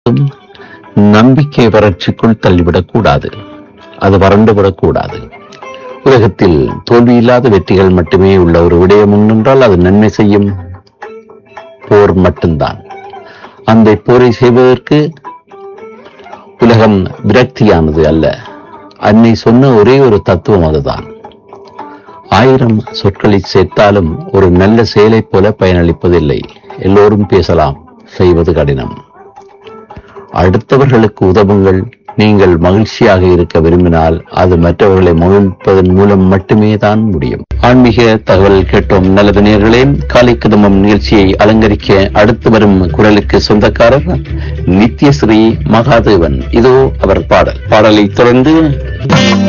நம்பிக்கை வறட்சிக்குள் தள்ளிவிடக் கூடாது அது வறண்டுவிடக் கூடாது உலகத்தில் தோல்வியில்லாத வெற்றிகள் மட்டுமே உள்ள ஒரு விடயம் உண்டென்றால் அது நன்மை செய்யும் போர் மட்டும்தான் அந்த போரை செய்வதற்கு உலகம் விரக்தியானது அல்ல அன்னை சொன்ன ஒரே ஒரு தத்துவம் அதுதான் ஆயிரம் சொற்களை சேர்த்தாலும் ஒரு நல்ல செயலைப் போல பயனளிப்பதில்லை எல்லோரும் பேசலாம் செய்வது கடினம் அடுத்தவர்களுக்கு உதவுங்கள் நீங்கள் மகிழ்ச்சியாக இருக்க விரும்பினால் அது மற்றவர்களை மகிழ்ப்பதன் மூலம் மட்டுமே தான் முடியும் ஆன்மீக தகவல் கேட்டோம் நல்லது நேர்களே காலை கதமம் நிகழ்ச்சியை அலங்கரிக்க அடுத்து வரும் குரலுக்கு சொந்தக்காரர் நித்யஸ்ரீ மகாதேவன் இதோ அவர் பாடல் பாடலை தொடர்ந்து